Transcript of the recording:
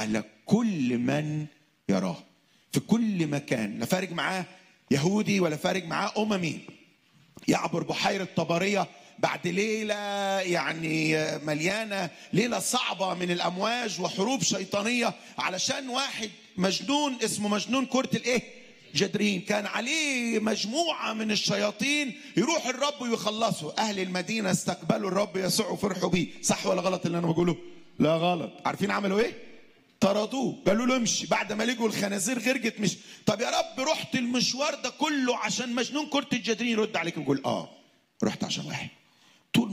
على كل من يراه في كل مكان لا فارق معاه يهودي ولا فارق معاه اممي يعبر بحيره طبريه بعد ليله يعني مليانه ليله صعبه من الامواج وحروب شيطانيه علشان واحد مجنون اسمه مجنون كره الايه؟ جدرين كان عليه مجموعة من الشياطين يروح الرب ويخلصوا أهل المدينة استقبلوا الرب يسوع وفرحوا بيه صح ولا غلط اللي أنا بقوله لا غلط عارفين عملوا إيه طردوه قالوا له امشي بعد ما لقوا الخنازير غرقت مش طب يا رب رحت المشوار ده كله عشان مجنون كرة الجدرين يرد عليك ويقول اه رحت عشان واحد